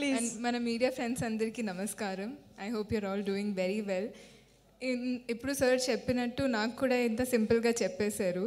Please. And మన media friends అందరికీ నమస్కారం I hope your all doing very well in ఇప్పుడు సార్ చెప్పినట్టు నాకు కూడా ఇంత సింపుల్గా చెప్పేశారు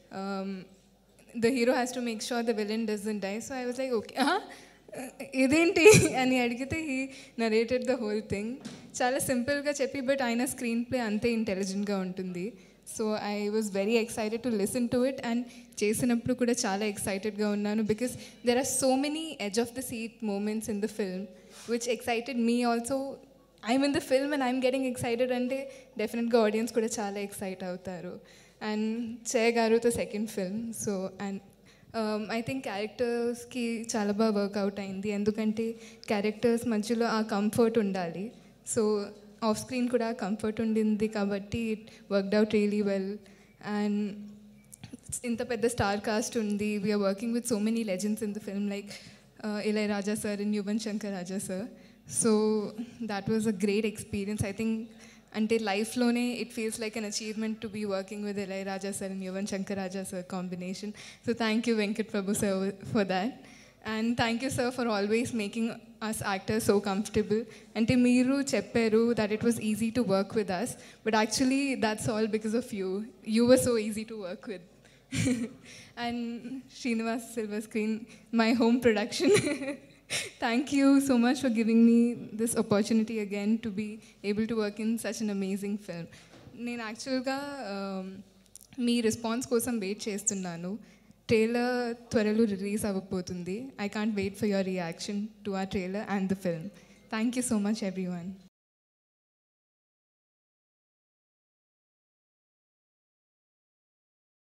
the hero has to make sure the villain doesn't die so I was like okay ఇదేంటి అని అడిగితే he narrated the whole thing చాలా సింపుల్గా చెప్పి బట్ ఆయన స్క్రీన్ ప్లే అంతే ఇంటెలిజెంట్గా ఉంటుంది so I was very excited to listen to it and చేసినప్పుడు కూడా చాలా ఎక్సైటెడ్గా ఉన్నాను because there are so many edge of the seat moments in the film which excited me also I'm in the film and I'm getting excited అంటే డెఫినెట్గా audience కూడా చాలా excite అవుతారు అండ్ చే గారుతో second film so and I think క్యారెక్టర్స్కి చాలా బాగా work out అయింది ఎందుకంటే క్యారెక్టర్స్ మధ్యలో ఆ కంఫర్ట్ ఉండాలి సో ఆఫ్ స్క్రీన్ కూడా కంఫర్ట్ ఉండింది కాబట్టి it worked out really well and ఇంత పెద్ద స్టార్ కాస్ట్ ఉంది we're working with so many legends in the film like Ilaiyaraaja sir and Yuvan Shankar Raja sir so that was a great experience I think అంటే లైఫ్లోనే it feels like an achievement to be working with Ilaiyaraaja sir and Yuvan Shankar Raja sir combination so thank you Venkat Prabhu sir for that and thank you sir for always making us actor so comfortable అంటే మీరు చెప్పారు that it was easy to work with us but actually that's all because of you you were so easy to work with and Srinivas Silver Screen, my home production. Thank you so much for giving me this opportunity again to be able to work in such an amazing film. నేను యాక్చువల్గా మీ response కోసం wait చేస్తున్నాను trailer త్వరలో release అవ్వబోతుంది I can't wait for your reaction to ఆ trailer and the film thank you so much every one